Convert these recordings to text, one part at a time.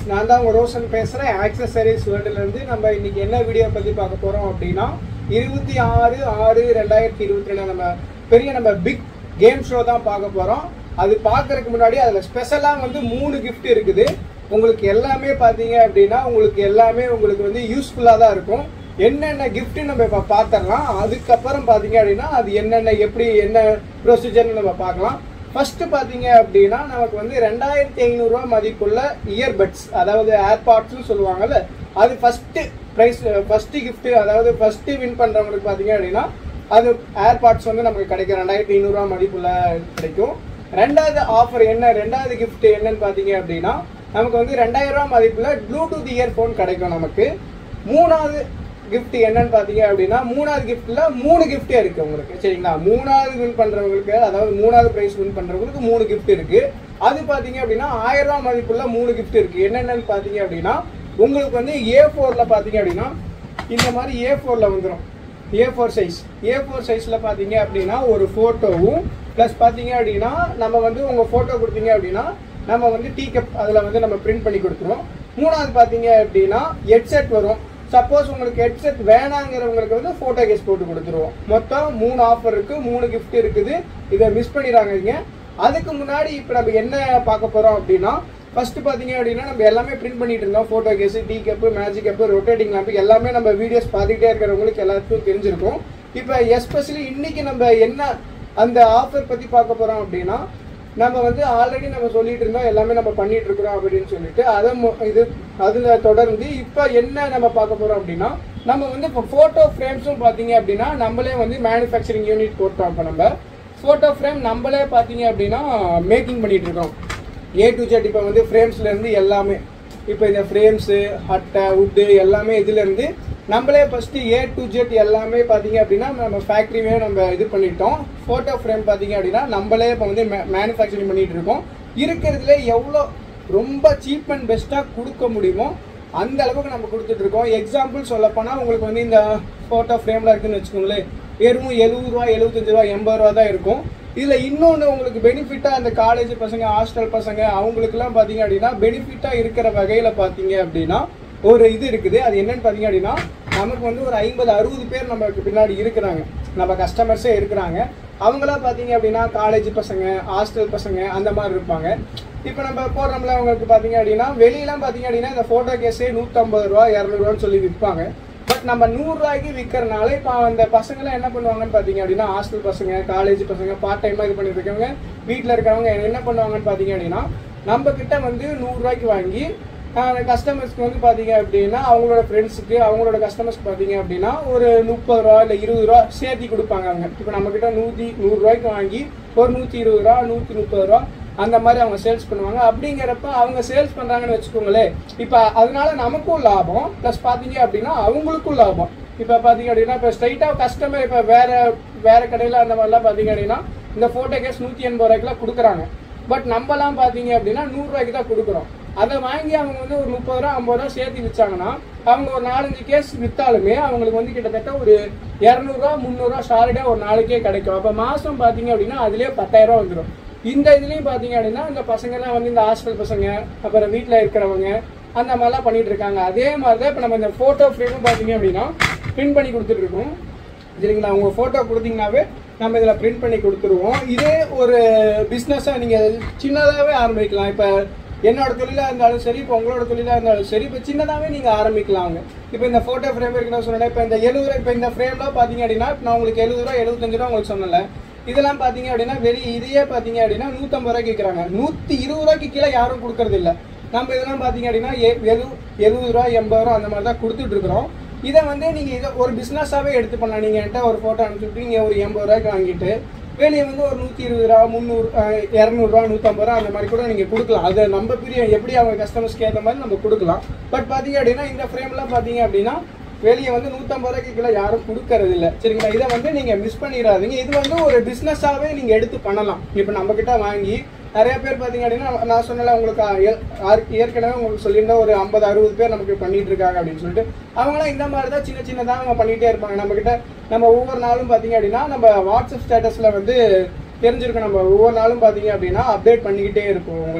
நான் தான் உங்க ரோஷன் பேசுறேன் ஆக்சசரிஸ் வேர்ல்டுல இருந்து நம்ம இன்னைக்கு என்ன வீடியோ பத்தி பார்க்க போறோம் அப்படின்னா இருபத்தி ஆறு ஆறு ரெண்டாயிரத்தி இருபத்தி ரெண்டு நம்ம பெரிய நம்ம பிக் கேம் ஷோ தான் பார்க்க போறோம் அது பார்க்கறதுக்கு முன்னாடி அதுல ஸ்பெஷலா வந்து மூணு கிஃப்ட் இருக்குது உங்களுக்கு எல்லாமே பார்த்தீங்க அப்படின்னா உங்களுக்கு எல்லாமே உங்களுக்கு வந்து யூஸ்ஃபுல்லாக தான் இருக்கும் என்னென்ன gift நம்ம இப்போ பார்த்துடலாம் அதுக்கப்புறம் பார்த்தீங்க அப்படின்னா அது என்னென்ன எப்படி என்ன ப்ரொசீஜர்னு நம்ம பார்க்கலாம் ஃபர்ஸ்ட் பார்த்தீங்க அப்படின்னா நமக்கு வந்து ரெண்டாயிரத்தி ஐநூறுரூவா மதிப்புள்ள இயர்பட்ஸ் அதாவது ஏர்பாட்ஸ்னு சொல்லுவாங்கல்ல அது ஃபர்ஸ்ட் ப்ரைஸ் ஃபர்ஸ்ட் gift அதாவது ஃபர்ஸ்ட் வின் பண்ணுறவங்களுக்கு பார்த்தீங்க அப்படின்னா அது ஏர்பாட்ஸ் வந்து நமக்கு கிடைக்கும் ரெண்டாயிரத்தி ஐநூறுரூவா மதிப்புள்ள கிடைக்கும் ரெண்டாவது ஆஃபர் என்ன ரெண்டாவது gift என்னன்னு பார்த்தீங்க அப்படின்னா நமக்கு வந்து ரெண்டாயிரம் ரூபாய் மதிப்புல ப்ளூடூத் இயர்ஃபோன் கிடைக்கும் நமக்கு மூணாவது gift என்னன்னு பார்த்தீங்க அப்படின்னா மூணாவது கிஃப்ட்ல மூணு gift இருக்கு உங்களுக்கு சரிங்களா மூணாவது வின் பண்றவங்களுக்கு அதாவது மூணாவது பிரைஸ் வின் பண்றவங்களுக்கு மூணு gift இருக்கு அது பார்த்தீங்க அப்படின்னா ஆயிரம் ரூபாய் மதிப்புள்ள மூணு gift இருக்கு என்னென்னு பார்த்தீங்க அப்படின்னா உங்களுக்கு வந்து ஏ ஃபோர்ல பார்த்தீங்க அப்படின்னா இந்த மாதிரி ஏ ஃபோர்ல வந்துடும் A four size A four சைஸில் பார்த்தீங்க அப்படின்னா ஒரு ஃபோட்டோவும் ப்ளஸ் பார்த்தீங்க அப்படின்னா நம்ம வந்து உங்கள் ஃபோட்டோ கொடுத்தீங்க அப்படின்னா நம்ம வந்து டீ கப் அதில் வந்து நம்ம பிரிண்ட் பண்ணி கொடுத்துருவோம் மூணாவது பார்த்தீங்க அப்படின்னா ஹெட்செட் வரும் சப்போஸ் உங்களுக்கு ஹெட்செட் வேணாங்கிறவங்களுக்கு வந்து ஃபோட்டோ கேஸ் போட்டு கொடுத்துருவோம் மொத்தம் மூணு ஆஃபர் இருக்குது மூணு gift இருக்குது இதை மிஸ் பண்ணிடுறாங்க அதுக்கு முன்னாடி இப்போ நம்ம என்ன பார்க்க போகிறோம் அப்படின்னா ஃபர்ஸ்ட் பார்த்தீங்க அப்படின்னா நம்ம எல்லாமே பிரிண்ட் பண்ணிட்டு இருந்தோம் photo case tea cup magic cup rotating lamp எல்லாமே நம்ம வீடியோஸ் பார்த்துக்கிட்டே இருக்கிறவங்களுக்கு எல்லாத்துக்கும் தெரிஞ்சிருக்கும் இப்போ எஸ்பெஷலி இன்னைக்கு நம்ம என்ன அந்த ஆஃபர் பற்றி பார்க்க போகிறோம் அப்படின்னா நம்ம வந்து ஆல்ரெடி நம்ம சொல்லிட்டு இருந்தோம் எல்லாமே நம்ம பண்ணிட்டு இருக்கிறோம் அப்படின்னு சொல்லிட்டு அதை மு- இது அதில் தொடர்ந்து இப்போ என்ன நம்ம பார்க்க போகிறோம் அப்படின்னா நம்ம வந்து இப்போ ஃபோட்டோ ஃப்ரேம்ஸும் பார்த்தீங்க அப்படின்னா நம்மளே வந்து மேனுஃபேக்சரிங் யூனிட் போட்டோம் இப்போ நம்ம ஃபோட்டோ ஃப்ரேம் நம்மளே பார்த்தீங்க அப்படின்னா மேக்கிங் பண்ணிட்டு இருக்கோம் ஏ டு ஜெட் இப்போ வந்து ஃப்ரேம்ஸ்ல இருந்து எல்லாமே இப்போ இந்த ஃப்ரேம்ஸு அட்டை உட்டு எல்லாமே இதுல இருந்து நம்மளே ஃபர்ஸ்ட் ஏ டு ஜெட் எல்லாமே பார்த்தீங்க அப்படின்னா நம்ம ஃபேக்ட்ரியுமே நம்ம இது பண்ணிட்டோம் ஃபோட்டோ ஃப்ரேம் பார்த்தீங்க அப்படின்னா நம்மளே இப்போ வந்து மேனுஃபேக்சரிங் பண்ணிட்டு இருக்கோம் இருக்கிறதுல எவ்வளோ ரொம்ப சீப் அண்ட் பெஸ்ட்டாக கொடுக்க முடியுமோ அந்த அளவுக்கு நம்ம கொடுத்துட்டு இருக்கோம் எக்ஸாம்பிள் சொல்லப்போனால் உங்களுக்கு வந்து இந்த ஃபோட்டோ ஃப்ரேம்லாம் இருக்குன்னு வச்சுக்கோங்களேன் வெறும் எழுபது ரூபா எழுபத்தஞ்சு ரூபா எண்பது ரூபா தான் இருக்கும் இதில் இன்னொன்று உங்களுக்கு பெனிஃபிட்டாக அந்த காலேஜ் பசங்க ஹாஸ்டல் பசங்க அவங்களுக்குலாம் பார்த்தீங்க அப்படின்னா பெனிஃபிட்டாக இருக்கிற வகையில் பார்த்தீங்க அப்படின்னா ஒரு இது இருக்குது அது என்னன்னு பார்த்தீங்க அப்படின்னா நமக்கு வந்து ஒரு ஐம்பது அறுபது பேர் நமக்கு பின்னாடி இருக்கிறாங்க நம்ம கஸ்டமர்ஸே இருக்கிறாங்க அவங்களாம் பார்த்தீங்க அப்படின்னா காலேஜ் பசங்க ஹாஸ்டல் பசங்க அந்த மாதிரி இருப்பாங்க இப்போ நம்ம போடுறோம்ல அவங்களுக்கு பார்த்தீங்க அப்படின்னா வெளியெல்லாம் பார்த்தீங்க அப்படின்னா இந்த ஃபோட்டோ கேஸே நூற்றம்பது ரூபா இரநூறுவான்னு சொல்லி விற்பாங்க பட் நம்ம நூறுரூவாய்க்கு விற்கிறனால இப்போ அந்த பசங்களாம் என்ன பண்ணுவாங்கன்னு பார்த்தீங்க அப்படின்னா ஹாஸ்டல் பசங்க காலேஜ் பசங்க பார்ட் டைமாக இது பண்ணிட்டு இருக்கவங்க வீட்டில் இருக்கிறவங்க என்ன பண்ணுவாங்கன்னு பார்த்தீங்க அப்படின்னா நம்ம கிட்ட வந்து நூறுரூவாய்க்கு வாங்கி கஸ்டமர்ஸ்க்கு வந்து பார்த்தீங்க அப்படின்னா அவங்களோட ஃப்ரெண்ட்ஸுக்கு அவங்களோட கஸ்டமர்ஸ்க்கு பார்த்தீங்க அப்படின்னா ஒரு முப்பது ரூபா இல்லை இருபது ரூபா சேர்த்தி கொடுப்பாங்க அவங்க இப்போ நம்ம கிட்ட நூற்றி நூறுரூவாய்க்கு வாங்கி ஒரு நூற்றி இருபது ரூபா நூற்றி முப்பது ரூபா அந்த மாதிரி அவங்க சேல்ஸ் பண்ணுவாங்க அப்படிங்கிறப்ப அவங்க சேல்ஸ் பண்ணுறாங்கன்னு வச்சுக்கோங்களேன் இப்போ அதனால நமக்கும் லாபம் ப்ளஸ் பார்த்தீங்க அப்படின்னா அவங்களுக்கும் லாபம் இப்போ பார்த்தீங்க அப்படின்னா இப்போ ஸ்ட்ரைட்டாக கஸ்டமர் இப்போ வேற வேற கடையில் அந்த மாதிரிலாம் பார்த்தீங்க அப்படின்னா இந்த ஃபோட்டோ கேஸ் நூற்றி எண்பது ரூபாய்க்குலாம் கொடுக்குறாங்க பட் நம்மலாம் பார்த்தீங்க அப்படின்னா நூறுரூவாய்க்கு தான் கொடுக்குறோம் அதை வாங்கி அவங்க வந்து ஒரு முப்பது ரூபா ஐம்பது ரூபா சேர்த்து விற்றாங்கன்னா அவங்க ஒரு நாலஞ்சு கேஸ் விற்றாலுமே அவங்களுக்கு வந்து கிட்டத்தட்ட ஒரு இரநூறுவா முந்நூறுரூவா சாலிடாக ஒரு நாளைக்கே கிடைக்கும் அப்போ மாதம் பார்த்தீங்க அப்படின்னா அதுலேயே பத்தாயிரம் ரூபா வந்துடும் இந்த இதுலேயும் பார்த்தீங்க அப்படின்னா இந்த பசங்கெல்லாம் வந்து இந்த ஹாஸ்டல் பசங்க அப்புறம் வீட்டில் இருக்கிறவங்க அந்த மாதிரிலாம் பண்ணிட்டு இருக்காங்க அதே மாதிரி தான் இப்போ நம்ம இந்த ஃபோட்டோ ஃப்ரேமும் பார்த்தீங்க அப்படின்னா பிரிண்ட் பண்ணி கொடுத்துட்டு இருக்கோம் சரிங்களா உங்கள் ஃபோட்டோ கொடுத்தீங்கன்னாவே நம்ம இதில் பிரிண்ட் பண்ணி கொடுத்துருவோம் இதே ஒரு பிஸ்னஸாக நீங்கள் சின்னதாகவே ஆரம்பிக்கலாம் இப்போ என்னோட தொழிலாக இருந்தாலும் சரி இப்போ உங்களோட தொழிலாக இருந்தாலும் சரி இப்போ சின்னதாகவே நீங்கள் ஆரம்பிக்கலாங்க இப்போ இந்த ஃபோட்டோ ஃப்ரேம் இருக்குன்னு சொன்னேன் இப்போ இந்த எழுபது ரூபா இப்போ இந்த ஃப்ரேம்லாம் பார்த்தீங்க அப்படின்னா இப்ப நான் உங்களுக்கு எழுபது ரூபா எழுபத்தஞ்சு ரூபா உங்களுக்கு சொன்னல இதெல்லாம் பார்த்தீங்க அப்படின்னா வெளி இதையே பார்த்தீங்க அப்படின்னா நூற்றம்பது ரூபாய்க்கு விற்கிறாங்க நூற்றி இருபது ரூபாய்க்கு கீழே யாரும் கொடுக்கறது இல்ல நம்ம இதெல்லாம் பார்த்தீங்க அப்படின்னா எ- எழு எழுபது ரூபா எண்பது ரூபா அந்த மாதிரி தான் கொடுத்துட்டு இருக்கிறோம் இதை வந்து நீங்கள் இதை ஒரு பிஸ்னஸாகவே எடுத்து பண்ணலாம் நீங்கள் என்கிட்ட ஒரு ஃபோட்டோ அனுப்பிச்சுட்டு நீங்கள் ஒரு எண்பது ரூபாய்க்கு வாங்கிட்டு வெளியே வந்து ஒரு நூற்றி இருபது ரூபா முந்நூறு அஹ், இரநூறுவா நூற்றம்பது ரூபா அந்த மாதிரி கூட நீங்கள் கொடுக்கலாம் அது நம்ம பிரியம் எப்படி அவங்க கஸ்டமர்ஸ்க்கு ஏற்ற மாதிரி நம்ம கொடுக்கலாம் பட் பார்த்தீங்க அப்படின்னா இந்த ஃப்ரேம்லாம் பார்த்தீங்க அப்படின்னா வெளியே வந்து நூற்றம்பது ரூபாய்க்கு கீழே யாரும் கொடுக்கறது இல்ல சரிங்களா இதை வந்து நீங்கள் மிஸ் பண்ணிடாதீங்க இது வந்து ஒரு பிஸ்னஸாகவே நீங்கள் எடுத்து பண்ணலாம் இப்போ நம்மக்கிட்ட வாங்கி நிறைய பேர் பார்த்தீங்க அப்படின்னா நான் சொன்னல உங்களுக்கு ஏ- ஆர்- ஏற்கனவே உங்களுக்கு சொல்லியிருந்தா ஒரு ஐம்பது அறுபது பேர் நமக்கு பண்ணிட்டு இருக்காங்க அப்படின்னு சொல்லிட்டு அவங்களாம் இந்த மாதிரி தான் சின்ன சின்னதாக அவங்க பண்ணிகிட்டே இருப்பாங்க நம்மக்கிட்ட நம்ம ஒவ்வொரு நாளும் பார்த்தீங்க அப்படின்னா நம்ம வாட்ஸ்அப் ஸ்டேட்டஸில் வந்து தெரிஞ்சிருக்கும் நம்ம ஒவ்வொரு நாளும் பார்த்தீங்க அப்படின்னா அப்டேட் பண்ணிக்கிட்டே இருப்போம் உங்களுக்கு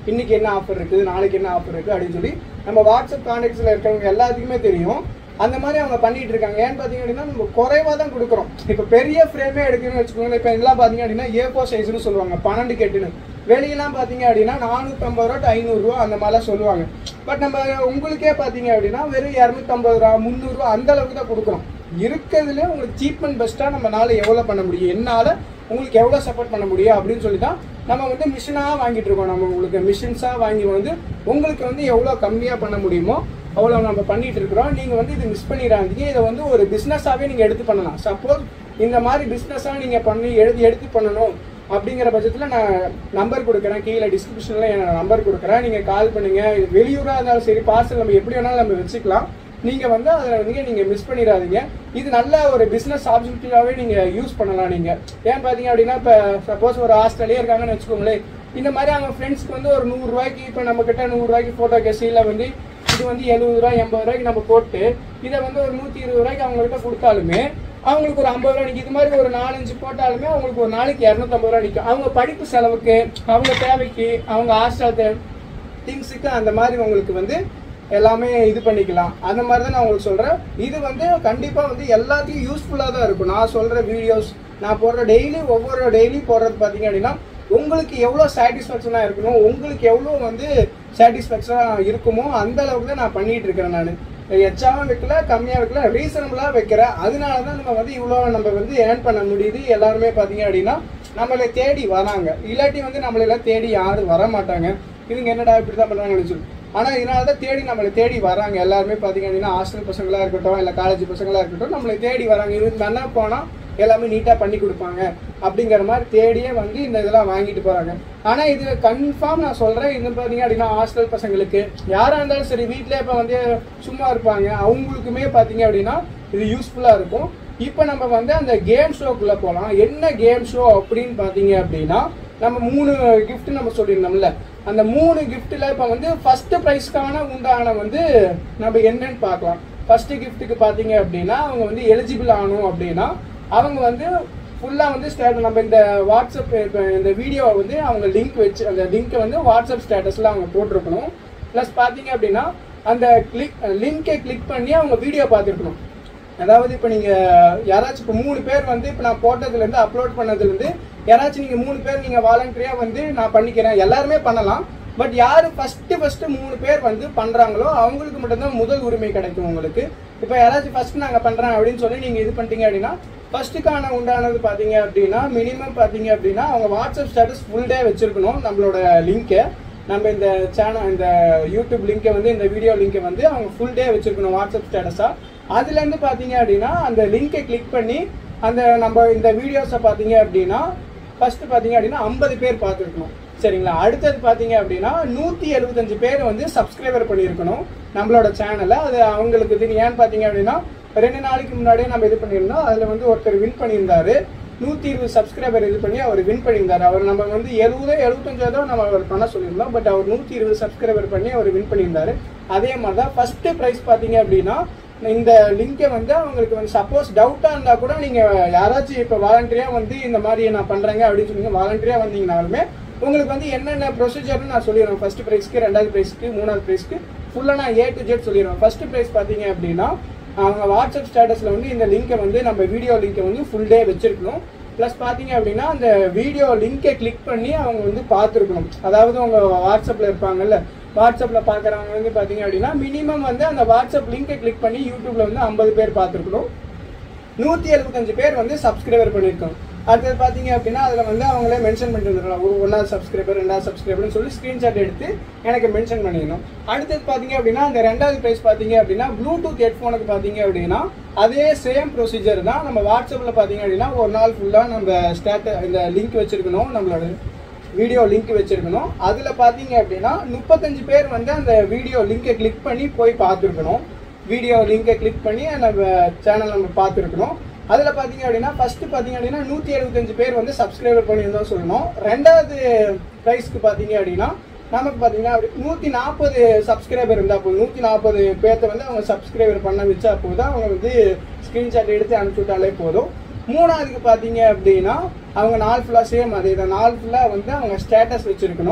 இன்னைக்கு என்ன ஆஃபர் இருக்குது நாளைக்கு என்ன ஆஃபர் இருக்குது அப்படின்னு சொல்லி நம்ம வாட்ஸ்அப் கான்டாக்ட்ஸில் இருக்கிறவங்க எல்லாத்துக்குமே தெரியும் அந்த மாதிரி அவங்க பண்ணிட்டு இருக்காங்க ஏன்னு பார்த்தீங்க அப்படின்னா நம்ம குறைவாக தான் கொடுக்குறோம் இப்போ பெரிய ஃப்ரேமே எடுக்கணும்னு வச்சுக்கோங்களேன் இப்போ இதெல்லாம் பார்த்தீங்க அப்படின்னா ஏ ஃபோர் சைஸ்னு சொல்லுவாங்க பன்னெண்டு கெட்டுன்னு வெளியெல்லாம் பார்த்தீங்க அப்படின்னா நானூற்றம்பது ரூபா டு ஐநூறுரூவா அந்த மாதிரிலாம் சொல்லுவாங்க பட் நம்ம உங்களுக்கே பார்த்தீங்க அப்படின்னா வெறும் இரநூத்தம்பது ரூபா முந்நூறுரூவா அந்த அளவுக்கு தான் கொடுக்குறோம் இருக்கிறதுலே உங்களுக்கு சீப் அண்ட் பெஸ்ட்டாக நம்மளால எவ்வளோ பண்ண முடியும் என்னால் உங்களுக்கு எவ்வளோ சப்போர்ட் பண்ண முடியும் அப்படின்னு சொல்லி தான் நம்ம வந்து மிஷினாக வாங்கிட்டு இருக்கோம் நம்ம உங்களுக்கு மிஷின்ஸாக வாங்கி வந்து உங்களுக்கு வந்து எவ்வளோ கம்மியாக பண்ண முடியுமோ அவ்வளோ நம்ம பண்ணிட்டு இருக்கிறோம் நீங்கள் வந்து இது மிஸ் பண்ணிடாதீங்க இதை வந்து ஒரு பிஸ்னஸாகவே நீங்கள் எடுத்து பண்ணலாம் சப்போஸ் இந்த மாதிரி பிஸ்னஸாக நீங்கள் பண்ணி எடுத்து எடுத்து பண்ணணும் அப்படிங்கிற பட்சத்தில் நான் நம்பர் கொடுக்குறேன் கீழே டிஸ்கிரிப்ஷனில் என்னோட நம்பர் கொடுக்குறேன் நீங்கள் கால் பண்ணுங்கள் இது வெளியூராக இருந்தாலும் சரி பார்சல் நம்ம எப்படி வேணாலும் நம்ம வச்சுக்கலாம் நீங்கள் வந்து அதில் வந்து நீங்கள் மிஸ் பண்ணிடாதீங்க இது நல்ல ஒரு பிஸ்னஸ் ஆப்ஷனிட்டியாகவே நீங்கள் யூஸ் பண்ணலாம் நீங்கள் ஏன் பார்த்தீங்க அப்படின்னா இப்போ சப்போஸ் ஒரு ஆஸ்திரேலியா இருக்காங்கன்னு வச்சுக்கோங்களேன் இந்த மாதிரி அவங்க ஃப்ரெண்ட்ஸ்க்கு வந்து ஒரு நூறுரூவாய்க்கு இப்போ நம்ம கிட்ட நூறுரூவாய்க்கு ஃபோட்டோ கேஸில் வந்து இது வந்து எழுபது ரூபா எண்பது ரூபாய்க்கு நம்ம போட்டு இதை வந்து ஒரு நூற்றி இருபது ரூபாய்க்கு அவங்ககிட்ட கொடுத்தாலுமே அவங்களுக்கு ஒரு ஐம்பது ரூபா நிற்கும் இது மாதிரி ஒரு நாலஞ்சு போட்டாலுமே அவங்களுக்கு ஒரு நாளைக்கு இரநூத்தம்பது ரூபா நிற்கும் அவங்க படிப்பு செலவுக்கு அவங்க தேவைக்கு அவங்க ஹாஸ்டல் தேவை திங்ஸுக்கு அந்த மாதிரி உங்களுக்கு வந்து எல்லாமே இது பண்ணிக்கலாம் அந்த மாதிரி தான் நான் உங்களுக்கு சொல்கிறேன் இது வந்து கண்டிப்பாக வந்து எல்லாத்தையும் யூஸ்ஃபுல்லாக தான் இருக்கும் நான் சொல்கிற வீடியோஸ் நான் போடுற டெய்லி ஒவ்வொரு டெய்லி போடுறது பார்த்தீங்க அப்படின்னா உங்களுக்கு எவ்வளோ சாட்டிஸ்ஃபேக்ஷனாக இருக்கணும் உங்களுக்கு எவ்வளோ வந்து சாட்டிஸ்ஃபேக்ஷனாக இருக்குமோ அந்த அளவுக்கு தான் நான் பண்ணிட்டு இருக்கிறேன் நான் எச்சாவும் வைக்கல கம்மியாக வைக்கல ரீசனபிளாக வைக்கிறேன் அதனால தான் நம்ம வந்து இவ்வளோ நம்ம வந்து ஏர்ன் பண்ண முடியுது எல்லாருமே பார்த்தீங்க அப்படின்னா நம்மளை தேடி வராங்க இல்லாட்டி வந்து நம்மளெல்லாம் தேடி யாரும் வர மாட்டாங்க இவங்க என்னடா இப்படி தான் பண்ணுறாங்கன்னு சொல்லி ஆனால் இதனால தான் தேடி நம்மளை தேடி வராங்க எல்லாருமே பார்த்தீங்க அப்படின்னா ஹாஸ்டல் பசங்களாக இருக்கட்டும் இல்லை காலேஜ் பசங்களாக இருக்கட்டும் நம்மளை தேடி வராங்க இது நல்லா போனால் எல்லாமே நீட்டாக பண்ணி கொடுப்பாங்க அப்படிங்கிற மாதிரி தேடியே வந்து இந்த இதெல்லாம் வாங்கிட்டு போகிறாங்க ஆனால் இது கன்ஃபார்ம் நான் சொல்கிறேன் இது பார்த்தீங்க அப்படின்னா ஹாஸ்டல் பசங்களுக்கு யாராக இருந்தாலும் சரி வீட்டிலே இப்போ வந்து சும்மா இருப்பாங்க அவங்களுக்குமே பார்த்தீங்க அப்படின்னா இது யூஸ்ஃபுல்லாக இருக்கும் இப்போ நம்ம வந்து அந்த கேம் ஷோக்குள்ளே போகலாம் என்ன கேம் ஷோ அப்படின்னு பார்த்தீங்க அப்படின்னா நம்ம மூணு gift நம்ம சொல்லியிருந்தோம்ல அந்த மூணு கிஃப்ட்டில் இப்போ வந்து ஃபர்ஸ்ட் ப்ரைஸ்க்கான உண்டான வந்து நம்ம என்னன்னு பார்க்கலாம் ஃபர்ஸ்ட் கிஃப்ட்டுக்கு பார்த்தீங்க அப்படின்னா அவங்க வந்து எலிஜிபிள் ஆகணும் அப்படின்னா அவங்க வந்து ஃபுல்லாக வந்து ஸ்டேட் நம்ம இந்த வாட்ஸ்அப் இப்போ இந்த வீடியோவை வந்து அவங்க லிங்க் வச்சு அந்த லிங்க்கை வந்து வாட்ஸ்அப் ஸ்டேட்டஸில் அவங்க போட்டிருக்கணும் ப்ளஸ் பார்த்தீங்க அப்படின்னா அந்த கிளிக் லிங்கை கிளிக் பண்ணி அவங்க வீடியோ பார்த்துருக்கணும் அதாவது இப்போ நீங்கள் யாராச்சும் இப்போ மூணு பேர் வந்து இப்போ நான் போட்டதுலேருந்து அப்லோட் பண்ணதுலேருந்து யாராச்சும் நீங்கள் மூணு பேர் நீங்கள் வாலண்டரியாக வந்து நான் பண்ணிக்கிறேன் எல்லாருமே பண்ணலாம் பட் யார் ஃபஸ்ட்டு ஃபஸ்ட்டு மூணு பேர் வந்து பண்ணுறாங்களோ அவங்களுக்கு மட்டும்தான் முதல் உரிமை கிடைக்கும் உங்களுக்கு இப்போ யாராச்சும் ஃபஸ்ட்டு நாங்கள் பண்ணுறேன் அப்படின்னு சொல்லி நீங்கள் இது பண்ணிட்டீங்க அப்படின்னா ஃபஸ்ட்டுக்கான உண்டானது பார்த்தீங்க அப்படின்னா மினிமம் பார்த்தீங்க அப்படின்னா அவங்க வாட்ஸ்அப் ஸ்டேட்டஸ் ஃபுல் டே வச்சுருக்கணும் நம்மளோட லிங்க்கை நம்ம இந்த சேனல் இந்த யூடியூப் லிங்கை வந்து இந்த வீடியோ லிங்கை வந்து அவங்க ஃபுல் டே வச்சிருக்கணும் வாட்ஸ்அப் ஸ்டேட்டஸாக அதுலேருந்து பார்த்தீங்க அப்படின்னா அந்த லிங்கை கிளிக் பண்ணி அந்த நம்ம இந்த வீடியோஸை பார்த்தீங்க அப்படின்னா ஃபர்ஸ்ட் பார்த்தீங்க அப்படின்னா ஐம்பது பேர் பார்த்துருக்கணும் சரிங்களா அடுத்தது பார்த்தீங்க அப்படின்னா நூற்றி எழுபத்தஞ்சு பேர் வந்து சப்ஸ்கிரைபர் பண்ணியிருக்கணும் நம்மளோட சேனலை அது அவங்களுக்கு இது ஏன்னு பார்த்தீங்க அப்படின்னா ரெண்டு நாளைக்கு முன்னாடியே நம்ம இது பண்ணியிருந்தோம் அதில் வந்து ஒருத்தர் வின் பண்ணியிருந்தாரு நூற்றி இருபது சப்ஸ்கிரைபர் இது பண்ணி அவர் வின் பண்ணியிருந்தார் அவர் நம்ம வந்து எழுபதோ எழுபத்தஞ்சோ தான் நம்ம அவர் பண்ண சொல்லியிருந்தோம் பட் அவர் நூற்றி இருபது சப்ஸ்கிரைபர் பண்ணி அவர் வின் பண்ணியிருந்தாரு அதே மாதிரி தான் ஃபஸ்ட்டு ப்ரைஸ் பார்த்தீங்க அப்படின்னா இந்த லிங்கை வந்து அவங்களுக்கு வந்து சப்போஸ் டவுட்டாக இருந்தால் கூட நீங்கள் யாராச்சும் இப்போ வாலண்டரியாக வந்து இந்த மாதிரி நான் பண்ணுறேங்க அப்படின்னு சொன்னீங்க வாலண்டரியாக வந்தீங்கனாலுமே உங்களுக்கு வந்து என்னென்ன ப்ரொசீஜர்னு நான் சொல்லிடுவேன் ஃபர்ஸ்ட் ப்ரைஸ்க்கு ரெண்டாவது ப்ரைஸ்க்கு மூணாவது ப்ரைஸ்க்கு ஃபுல்லாக நான் ஏ டு ஜெட் சொல்லிடுவேன் ஃபர்ஸ்ட் ப்ரைஸ் பார்த்தீங்க அப்படின்னா அவங்க வாட்ஸ்அப் ஸ்டேட்டஸில் வந்து இந்த லிங்கை வந்து நம்ம வீடியோ லிங்கை வந்து ஃபுல் டே வச்சிருக்கணும் ப்ளஸ் பார்த்தீங்க அப்படின்னா அந்த வீடியோ லிங்கை கிளிக் பண்ணி அவங்க வந்து பார்த்துருக்கணும் அதாவது அவங்க வாட்ஸ்அப்பில் இருப்பாங்கல்ல வாட்ஸ்அப்பில் பார்க்குறவங்க வந்து பார்த்தீங்க அப்படின்னா மினிமம் வந்து அந்த வாட்ஸ்அப் லிங்கை கிளிக் பண்ணி யூடியூப்ல வந்து ஐம்பது பேர் பார்த்துருக்கணும் நூற்றி எழுபத்தஞ்சு பேர் வந்து சப்ஸ்கிரைபர் பண்ணியிருக்கோம் அடுத்தது பார்த்தீங்க அப்படின்னா அதில் வந்து அவங்களே மென்ஷன் பண்ணிட்டு வந்துடலாம் ஒரு ஒன்றாவது சப்ஸ்கிரைபர் ரெண்டாவது சப்ஸ்கிரைபர்னு சொல்லி ஸ்க்ரீன்ஷாட் எடுத்து எனக்கு மென்ஷன் பண்ணிடணும் அடுத்தது பார்த்தீங்க அப்படின்னா அந்த ரெண்டாவது ப்ரைஸ் பார்த்தீங்க அப்படின்னா ப்ளூடூத் ஹெட்ஃபோனுக்கு பார்த்தீங்க அப்படின்னா அதே சேம் ப்ரொசீஜர் தான் நம்ம வாட்ஸ்அப்பில் பார்த்தீங்க அப்படின்னா ஒரு நாள் ஃபுல்லாக நம்ம ஸ்டேட்ட இந்த லிங்க் வச்சிருக்கணும் நம்மளோட வீடியோ லிங்க் வச்சிருக்கணும் அதில் பார்த்தீங்க அப்படின்னா முப்பத்தஞ்சு பேர் வந்து அந்த வீடியோ லிங்கை கிளிக் பண்ணி போய் பார்த்துருக்கணும் வீடியோ லிங்கை கிளிக் பண்ணி நம்ம சேனல் நம்ம பார்த்துருக்கணும் அதில் பார்த்தீங்க அப்படின்னா ஃபர்ஸ்ட் பார்த்தீங்க அப்படின்னா நூற்றி எழுபத்தஞ்சு பேர் வந்து சப்ஸ்கிரைபர் பண்ணியிருந்தோம் சொல்லணும் ரெண்டாவது ப்ரைஸ்க்கு பார்த்தீங்க அப்படின்னா நமக்கு பார்த்தீங்கன்னா அப்படி நூற்றி நாற்பது சப்ஸ்கிரைபர் இருந்தால் போதும் நூற்றி நாற்பது பேர்த்த வந்து அவங்க சப்ஸ்கிரைபர் பண்ண வச்சா போதும் அவங்க வந்து ஸ்க்ரீன்ஷாட் எடுத்து அனுப்பிச்சு விட்டாலே போதும் மூணாவதுக்கு பார்த்தீங்க அப்படின்னா அவங்க நாள் ஃபுல்லாக சேம் அதே தான் நாள் ஃபுல்லாக வந்து அவங்க ஸ்டேட்டஸ் வச்சுருக்கணும்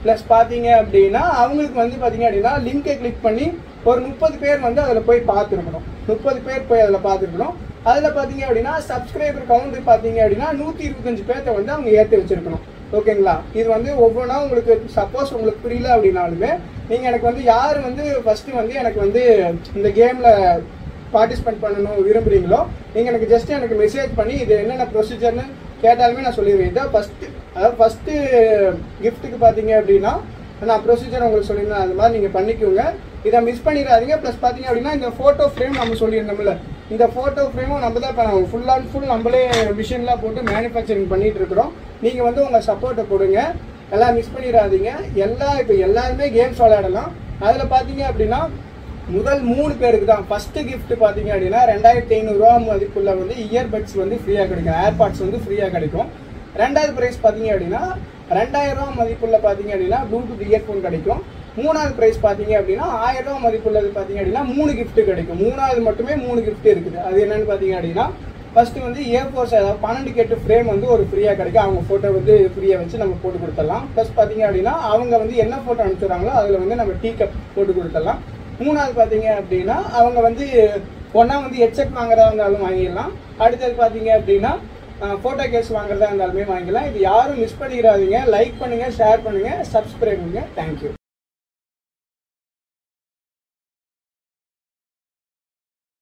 ப்ளஸ் பார்த்தீங்க அப்படின்னா அவங்களுக்கு வந்து பார்த்தீங்க அப்படின்னா லிங்கை கிளிக் பண்ணி ஒரு முப்பது பேர் வந்து அதில் போய் பார்த்துருக்கணும் முப்பது பேர் போய் அதில் பார்த்துருக்கணும் அதில் பார்த்தீங்க அப்படின்னா சப்ஸ்கிரைபர் கவுண்ட் பார்த்தீங்க அப்படின்னா நூற்றி இருபத்தஞ்சு பேர்த்த வந்து அவங்க ஏற்றி வச்சிருக்கணும் ஓகேங்களா இது வந்து ஒவ்வொன்றா உங்களுக்கு சப்போஸ் உங்களுக்கு புரியல அப்படின்னாலுமே நீங்கள் எனக்கு வந்து யார் வந்து ஃபஸ்ட்டு வந்து எனக்கு வந்து இந்த கேமில் பார்ட்டிசிபேட் பண்ணணும் விரும்புறீங்களோ நீங்கள் எனக்கு ஜஸ்ட் எனக்கு மெசேஜ் பண்ணி இது என்னென்ன ப்ரொசீஜர்னு கேட்டாலுமே நான் சொல்லிடுவேன் இதான் ஃபஸ்ட்டு அதாவது ஃபஸ்ட்டு கிஃப்ட்டுக்கு பார்த்தீங்க அப்படின்னா நான் ப்ரொசீஜர் உங்களுக்கு சொல்லியிருந்தேன் அது மாதிரி நீங்கள் பண்ணிக்கோங்க இதை மிஸ் பண்ணிடாதீங்க ப்ளஸ் பார்த்தீங்க அப்படின்னா இந்த ஃபோட்டோ ஃப்ரேம் நம்ம சொல்லியிருந்தோம்ல இந்த ஃபோட்டோ ஃப்ரேமும் நம்ம தான் இப்போ ஃபுல் அண்ட் ஃபுல் நம்மளே மிஷின்லாம் போட்டு மேனுஃபேக்சரிங் பண்ணிட்டு இருக்கிறோம் நீங்கள் வந்து உங்கள் சப்போர்ட்டை கொடுங்க எல்லாம் மிஸ் பண்ணிடாதீங்க எல்லா இப்போ எல்லாருமே கேம்ஸ் விளையாடலாம் அதில் பார்த்தீங்க அப்படின்னா முதல் மூணு பேருக்கு தான் ஃபர்ஸ்ட் gift பார்த்தீங்க அப்படின்னா ரெண்டாயிரத்தி ஐநூறுரூவா மதிப்புள்ள வந்து இயர்பட்ஸ் வந்து ஃப்ரீயாக கிடைக்கும் ஏர்பாட்ஸ் வந்து ஃப்ரீயாக கிடைக்கும் ரெண்டாவது ப்ரைஸ் பார்த்தீங்க அப்படின்னா ரெண்டாயிரம் ரூபா மதிப்புள்ள பார்த்தீங்க அப்படின்னா ப்ளூடூத் இயர்ஃபோன் கிடைக்கும் மூணாவது ப்ரைஸ் பார்த்தீங்க அப்படின்னா ஆயிரம் ரூபா மதிப்புள்ளது பார்த்தீங்க அப்படின்னா மூணு gift கிடைக்கும் மூணாவது மட்டுமே மூணு gift இருக்குது அது என்னன்னு பார்த்தீங்க அப்படின்னா ஃபர்ஸ்ட் வந்து ஏ ஃபோர்ஸ் அதாவது பன்னெண்டு கேட்டு ஃப்ரேம் வந்து ஒரு ஃப்ரீயாக கிடைக்கும் அவங்க ஃபோட்டோ வந்து ஃப்ரீயாக வச்சு நம்ம போட்டு கொடுத்துடலாம் ப்ளஸ் பார்த்தீங்க அப்படின்னா அவங்க வந்து என்ன ஃபோட்டோ அனுப்பிச்சுறாங்களோ அதில் வந்து நம்ம டீ கப் போட்டு கொடுத்துடலாம் மூணாவது பார்த்தீங்க அப்படின்னா அவங்க வந்து ஒன்றா வந்து ஹெட்செட் வாங்குறதா இருந்தாலும் வாங்கிடலாம் அடுத்தது பார்த்தீங்க அப்படின்னா ஃபோட்டோ கேஸ் வாங்குறதா இருந்தாலுமே வாங்கிக்கலாம் இது யாரும் மிஸ் பண்ணிடாதீங்க லைக் பண்ணுங்கள் ஷேர் பண்ணுங்கள் சப்ஸ்கிரைப் பண்ணுங்கள் தேங்க்யூ